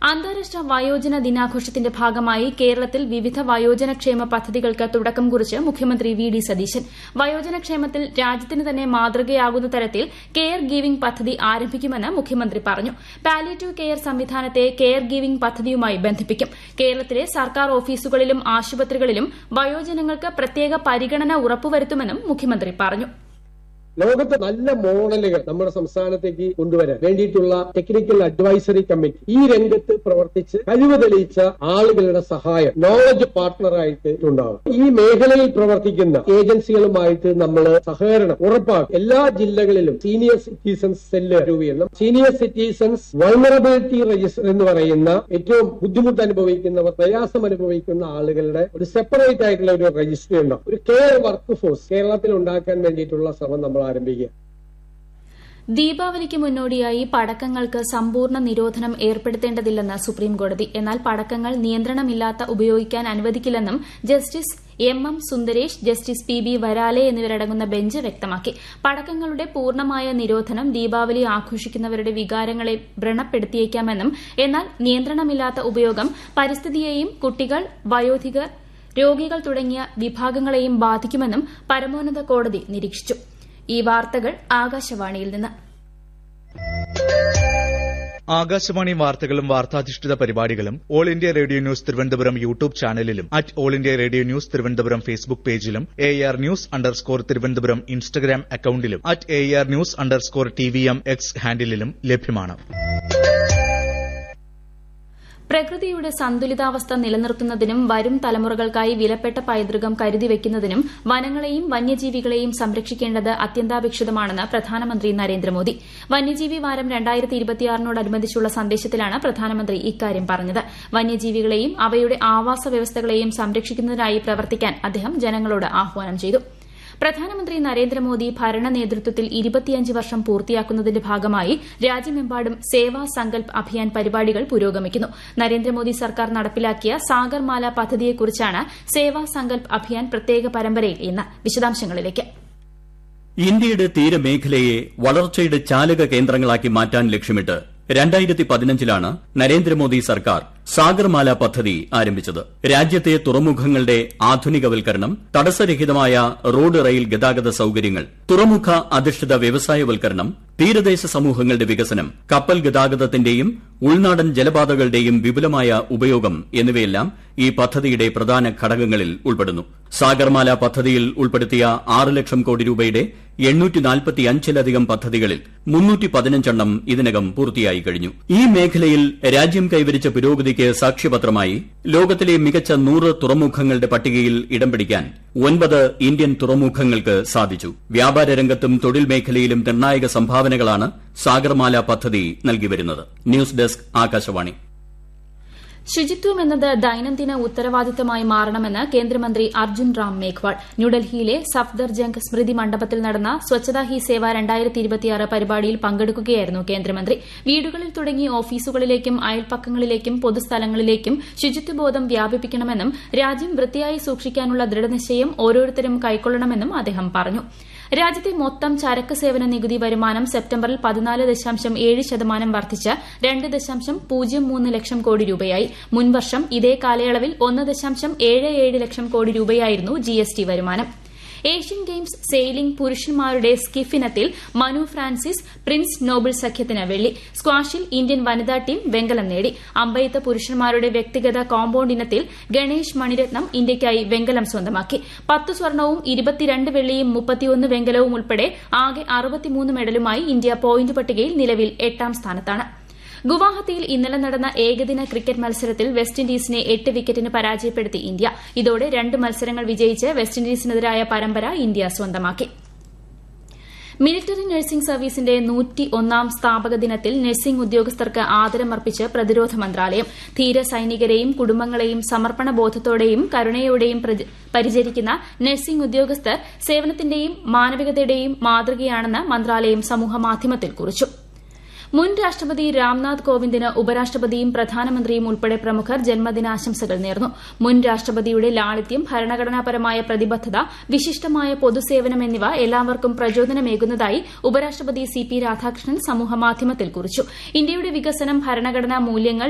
അന്താരാഷ്ട്ര വയോജന ദിനാഘോഷത്തിന്റെ ഭാഗമായി കേരളത്തിൽ വിവിധ വയോജനക്ഷേമ പദ്ധതികൾക്ക് തുടക്കം കുറിച്ച് മുഖ്യമന്ത്രി വി ഡി സതീശൻ വയോജനക്ഷേമത്തിൽ രാജ്യത്തിന് തന്നെ മാതൃകയാകുന്ന തരത്തിൽ കെയർ ഗീവിംഗ് പദ്ധതി ആരംഭിക്കുമെന്ന് മുഖ്യമന്ത്രി പറഞ്ഞു പാലിയേറ്റീവ് കെയർ സംവിധാനത്തെ കെയർ ഗീവിംഗ് പദ്ധതിയുമായി ബന്ധിപ്പിക്കും കേരളത്തിലെ സർക്കാർ ഓഫീസുകളിലും ആശുപത്രികളിലും വയോജനങ്ങൾക്ക് പ്രത്യേക പരിഗണന ഉറപ്പുവരുത്തുമെന്നും മുഖ്യമന്ത്രി പറഞ്ഞു ലോകത്തെ നല്ല മോഡലുകൾ നമ്മുടെ സംസ്ഥാനത്തേക്ക് കൊണ്ടുവരാൻ വേണ്ടിയിട്ടുള്ള ടെക്നിക്കൽ അഡ്വൈസറി കമ്മിറ്റി ഈ രംഗത്ത് പ്രവർത്തിച്ച് കഴിവ് തെളിയിച്ച ആളുകളുടെ സഹായം നോളജ് പാർട്ട്ണറായിട്ട് ഉണ്ടാവും ഈ മേഖലയിൽ പ്രവർത്തിക്കുന്ന ഏജൻസികളുമായിട്ട് നമ്മൾ സഹകരണം ഉറപ്പാക്കും എല്ലാ ജില്ലകളിലും സീനിയർ സിറ്റിസൺസ് സെല്ല് രൂപീകരണം സീനിയർ സിറ്റിസൺസ് വൾണറബിലിറ്റി രജിസ്റ്റർ എന്ന് പറയുന്ന ഏറ്റവും ബുദ്ധിമുട്ട് അനുഭവിക്കുന്നവർ പ്രയാസം അനുഭവിക്കുന്ന ആളുകളുടെ ഒരു സെപ്പറേറ്റ് ആയിട്ടുള്ള ഒരു രജിസ്റ്റർ ഉണ്ടാവും ഒരു കെയർ വർക്ക് ഫോഴ്സ് കേരളത്തിൽ ഉണ്ടാക്കാൻ വേണ്ടിയിട്ടുള്ള ശ്രമം നമ്മൾ ആരംഭിക്കുക ദീപാവലിക്ക് മുന്നോടിയായി പടക്കങ്ങൾക്ക് സമ്പൂർണ്ണ നിരോധനം ഏർപ്പെടുത്തേണ്ടതില്ലെന്ന് സുപ്രീംകോടതി എന്നാൽ പടക്കങ്ങൾ നിയന്ത്രണമില്ലാത്ത ഉപയോഗിക്കാൻ അനുവദിക്കില്ലെന്നും justice M M Sundaresh justice P B Varale എന്നിവരടങ്ങുന്ന ബെഞ്ച് വ്യക്തമാക്കി പടക്കങ്ങളുടെ പൂർണ്ണമായ നിരോധനം ദീപാവലി ആഘോഷിക്കുന്നവരുടെ വികാരങ്ങളെ വ്രണപ്പെടുത്തിയേക്കാമെന്നും എന്നാൽ നിയന്ത്രണമില്ലാത്ത ഉപയോഗം പരിസ്ഥിതിയെയും കുട്ടികൾ വയോധികർ രോഗികൾ തുടങ്ങിയ വിഭാഗങ്ങളെയും ബാധിക്കുമെന്നും പരമോന്നത കോടതി നിരീക്ഷിച്ചു ഈ വാർത്തകൾ ആകാശവാണിയിൽ നിന്ന് ആകാശവാണി വാർത്തകളും വാർത്താധിഷ്ഠിത പരിപാടികളും All India Radio news Thiruvananthapuram YouTube ചാനലിലും at All India Radio news Thiruvananthapuram Facebook പേജിലും A R news underscore Thiruvananthapuram Instagram അക്കൌണ്ടിലും at A R news underscore T V M X ഹാൻഡിലും ലഭ്യമാണ് പ്രകൃതിയുടെ സന്തുലിതാവസ്ഥ നിലനിർത്തുന്നതിനും വരും തലമുറകൾക്കായി വിലപ്പെട്ട പൈതൃകം കരുതിവെക്കുന്നതിനും വനങ്ങളെയും വന്യജീവികളെയും സംരക്ഷിക്കേണ്ടത് അത്യന്താപേക്ഷിതമാണെന്ന് പ്രധാനമന്ത്രി നരേന്ദ്രമോദി വന്യജീവി വാരം രണ്ടായിരത്തിയിരുപത്തിയാറിനോടനുബന്ധിച്ചുള്ള സന്ദേശത്തിലാണ് പ്രധാനമന്ത്രി ഇക്കാര്യം പറഞ്ഞത് വന്യജീവികളെയും അവയുടെ ആവാസ വ്യവസ്ഥകളെയും സംരക്ഷിക്കുന്നതിനായി പ്രവർത്തിക്കാൻ അദ്ദേഹം ജനങ്ങളോട് ആഹ്വാനം ചെയ്തു പ്രധാനമന്ത്രി നരേന്ദ്രമോദി ഭരണ നേതൃത്വത്തിൽ ഇരുപത്തിയഞ്ച് വർഷം പൂർത്തിയാക്കുന്നതിന്റെ ഭാഗമായി രാജ്യമെമ്പാടും സേവാ സങ്കൽപ് അഭിയാൻ പരിപാടികൾ പുരോഗമിക്കുന്നു നരേന്ദ്രമോദി സർക്കാർ നടപ്പിലാക്കിയ സാഗർമാല പദ്ധതിയെക്കുറിച്ചാണ് സേവാ സങ്കൽപ് അഭിയാൻ പ്രത്യേക പരമ്പരയിൽ ഇന്ന് വിശദാംശങ്ങളിലേക്ക് ഇന്ത്യയുടെ തീരമേഖലയെ വളർച്ചയുടെ ചാലക കേന്ദ്രങ്ങളാക്കി മാറ്റാൻ ലക്ഷ്യമിട്ട് രണ്ടായിരത്തി പതിനഞ്ചിലാണ് നരേന്ദ്രമോദി സർക്കാർ സാഗർമാല പദ്ധതി ആരംഭിച്ചത് രാജ്യത്തെ തുറമുഖങ്ങളുടെ ആധുനികവൽക്കരണം തടസ്സരഹിതമായ റോഡ് റെയിൽ ഗതാഗത സൌകര്യങ്ങൾ തുറമുഖ അധിഷ്ഠിത വ്യവസായവൽക്കരണം തീരദേശ സമൂഹങ്ങളുടെ വികസനം കപ്പൽ ഗതാഗതത്തിന്റെയും ഉൾനാടൻ ജലപാതകളുടെയും വിപുലമായ ഉപയോഗം എന്നിവയെല്ലാം ഈ പദ്ധതിയുടെ പ്രധാന ഘടകങ്ങളിൽ ഉൾപ്പെടുന്നു സാഗർമാല പദ്ധതിയിൽ ഉൾപ്പെടുത്തിയ ആറ് ലക്ഷം കോടി രൂപയുടെ എണ്ണൂറ്റിനാൽപ്പത്തിയഞ്ചിലധികം പദ്ധതികളിൽ മുന്നൂറ്റി പതിനഞ്ചെണ്ണം ഇതിനകം പൂർത്തിയായി കഴിഞ്ഞു ഈ മേഖലയിൽ രാജ്യം കൈവരിച്ച പുരോഗതിക്ക് സാക്ഷ്യപത്രമായി ലോകത്തിലെ മികച്ച നൂറ് തുറമുഖങ്ങളുടെ പട്ടികയിൽ ഇടം പിടിക്കാൻ ഒൻപത് ഇന്ത്യൻ തുറമുഖങ്ങൾക്ക് സാധിച്ചു വ്യാപാര രംഗത്തും തൊഴിൽ മേഖലയിലും നിർണായക സംഭാവനകളാണ് സാഗർമാല പദ്ധതി നൽകിവരുന്നത് ന്യൂസ് ഡെസ്ക് ആകാശവാണി ശുചിത്വം എന്നത് ദൈനംദിന ഉത്തരവാദിത്തമായി മാറണമെന്ന് കേന്ദ്രമന്ത്രി അർജുൻ റാം മേഘ്വാൾ ന്യൂഡൽഹിയിലെ സഫ്ദർജംഗ് സ്മൃതി മണ്ഡപത്തിൽ നടന്ന സ്വച്ഛതാ ഹി സേവ പരിപാടിയിൽ പങ്കെടുക്കുകയായിരുന്നു കേന്ദ്രമന്ത്രി വീടുകളിൽ തുടങ്ങി ഓഫീസുകളിലേക്കും അയൽപ്പക്കങ്ങളിലേക്കും പൊതുസ്ഥലങ്ങളിലേക്കും ശുചിത്വബോധം വ്യാപിപ്പിക്കണമെന്നും രാജ്യം വൃത്തിയായി സൂക്ഷിക്കാനുള്ള ദൃഢനിശ്ചയം ഓരോരുത്തരും കൈക്കൊള്ളണമെന്നും അദ്ദേഹം പറഞ്ഞു രാജ്യത്തെ മൊത്തം ചരക്ക് സേവന നികുതി വരുമാനം സെപ്റ്റംബറിൽ പതിനാല് ദശാംശം ഏഴ് ശതമാനം വർദ്ധിച്ച് രണ്ട് ദശാംശം പൂജ്യം മൂന്ന് ലക്ഷം കോടി രൂപയായി മുൻവർഷം ഇതേ കാലയളവിൽ ഒന്ന് ദശാംശം ഏഴ് ഏഴ് ലക്ഷം കോടി രൂപയായിരുന്നു ജിഎസ്ടി വരുമാനം ഏഷ്യൻ ഗെയിംസ് സെയിലിംഗ് പുരുഷന്മാരുടെ സ്കിഫ് ഇനത്തിൽ മനു ഫ്രാൻസിസ് പ്രിൻസ് നോബിൾ സഖ്യത്തിന് വെള്ളി സ്ക്വാഷിൽ ഇന്ത്യൻ വനിതാ ടീം വെങ്കലം നേടി അമ്പെയ്ത്ത് പുരുഷന്മാരുടെ വ്യക്തിഗത കോമ്പൌണ്ട് ഇനത്തിൽ ഗണേഷ് മണിരത്നം ഇന്ത്യയ്ക്കായി വെങ്കലം സ്വന്തമാക്കി പത്ത് സ്വർണവും ഇരുപത്തിരണ്ട് വെള്ളിയും മുപ്പത്തിയൊന്ന് വെങ്കലവും ഉൾപ്പെടെ ആകെ അറുപത്തിമൂന്ന് മെഡലുമായി ഇന്ത്യ പോയിന്റ് പട്ടികയിൽ നിലവിൽ എട്ടാം സ്ഥാനത്താണ് ഗുവാഹത്തിയിൽ ഇന്നലെ നടന്ന ഏകദിന ക്രിക്കറ്റ് മത്സരത്തിൽ വെസ്റ്റ് ഇൻഡീസിനെ എട്ട് വിക്കറ്റിന് പരാജയപ്പെടുത്തി ഇന്ത്യ ഇതോടെ രണ്ട് മത്സരങ്ങൾ വിജയിച്ച് വെസ്റ്റ് ഇൻഡീസിനെതിരായ പരമ്പര ഇന്ത്യ സ്വന്തമാക്കി മിലിറ്ററി നഴ്സിംഗ് സർവീസിന്റെ നൂറ്റി ഒന്നാം സ്ഥാപക ദിനത്തിൽ നഴ്സിംഗ് ഉദ്യോഗസ്ഥർക്ക് ആദരമർപ്പിച്ച് പ്രതിരോധ മന്ത്രാലയം ധീര സൈനികരെയും കുടുംബങ്ങളെയും സമർപ്പണ ബോധത്തോടെയും കരുണയോടെയും പരിചരിക്കുന്ന നഴ്സിംഗ് ഉദ്യോഗസ്ഥർ സേവനത്തിന്റെയും മാനവികതയുടെയും മാതൃകയാണെന്ന് മന്ത്രാലയം സമൂഹമാധ്യമത്തിൽ കുറിച്ചു മുൻ രാഷ്ട്രപതി രാംനാഥ് കോവിന്ദിന് ഉപരാഷ്ട്രപതിയും പ്രധാനമന്ത്രിയും ഉൾപ്പെടെ പ്രമുഖർ ജന്മദിനാശംസകൾ നേർന്നു മുൻ രാഷ്ട്രപതിയുടെ ലാളിത്യം ഭരണഘടനാപരമായ പ്രതിബദ്ധത വിശിഷ്ടമായ പൊതുസേവനം എന്നിവ എല്ലാവർക്കും പ്രചോദനമേകുന്നതായി ഉപരാഷ്ട്രപതി സി പി രാധാകൃഷ്ണൻ സമൂഹമാധ്യമത്തിൽ കുറിച്ചു ഇന്ത്യയുടെ വികസനം ഭരണഘടനാ മൂല്യങ്ങൾ